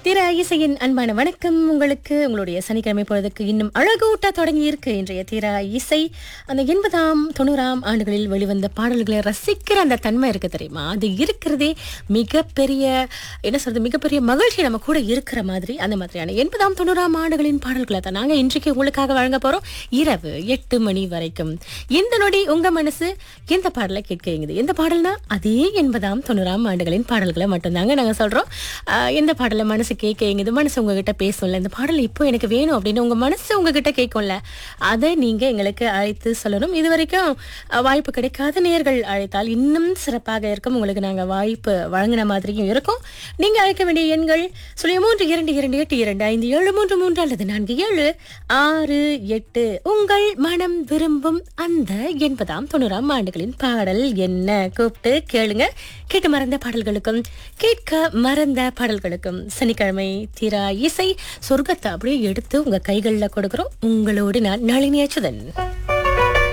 திரு இசையின் அன்பான வணக்கம் உங்களுக்கு உங்களுடைய சனிக்கிழமை பொழுதுக்கு இன்னும் அழகூட்ட தொடங்கி இருக்கு இன்றைய தீரா இசை அந்த எண்பதாம் தொண்ணூறாம் ஆண்டுகளில் வெளிவந்த பாடல்களை ரசிக்கிற அந்த தன்மை இருக்கு தெரியுமா அது இருக்கிறதே மிகப்பெரிய என்ன சொல்றது மிகப்பெரிய மகிழ்ச்சி நம்ம கூட இருக்கிற மாதிரி அந்த மாதிரியான எண்பதாம் தொண்ணூறாம் ஆண்டுகளின் பாடல்களை தான் நாங்க இன்றைக்கு உங்களுக்காக வழங்க போறோம் இரவு எட்டு மணி வரைக்கும் இந்த நொடி உங்க மனசு எந்த பாடலை கேட்கிறீங்க எந்த பாடல்னா அதே எண்பதாம் தொண்ணூறாம் ஆண்டுகளின் பாடல்களை மட்டும்தாங்க நாங்க சொல்றோம் ஆஹ் எந்த பாடலை மனசு கேட்குங்க இது மனசு உங்ககிட்ட பேசும்ல இந்த பாடல் இப்போ எனக்கு வேணும் அப்படின்னு உங்க மனசு உங்ககிட்ட கேட்கும்ல அதை நீங்க எங்களுக்கு அழைத்து சொல்லணும் இது வரைக்கும் அஹ், வாய்ப்பு கிடைக்காத நேர்கள் அழைத்தால் இன்னும் சிறப்பாக இருக்கும் உங்களுக்கு நாங்க வாய்ப்பு வழங்கின மாதிரியும் இருக்கும் நீங்க அழைக்க வேண்டிய எண்கள் சுழிய மூன்று இரண்டு இரண்டு எட்டு இரண்டு ஐந்து ஏழு மூன்று மூன்று அல்லது நான்கு ஏழு ஆறு எட்டு உங்கள் மனம் விரும்பும் அந்த எண்பதாம் தொண்ணூறாம் ஆண்டுகளின் பாடல் என்ன கூப்பிட்டு கேளுங்க கேட்டு மறந்த பாடல்களுக்கும் கேட்க மறந்த பாடல்களுக்கும் சனிக்கிழமை தீரா இசை சொர்க்கத்தை அப்படியே எடுத்து உங்க கைகளில் கொடுக்குறோம் உங்களோடு நான் நளினியாச்சுதன்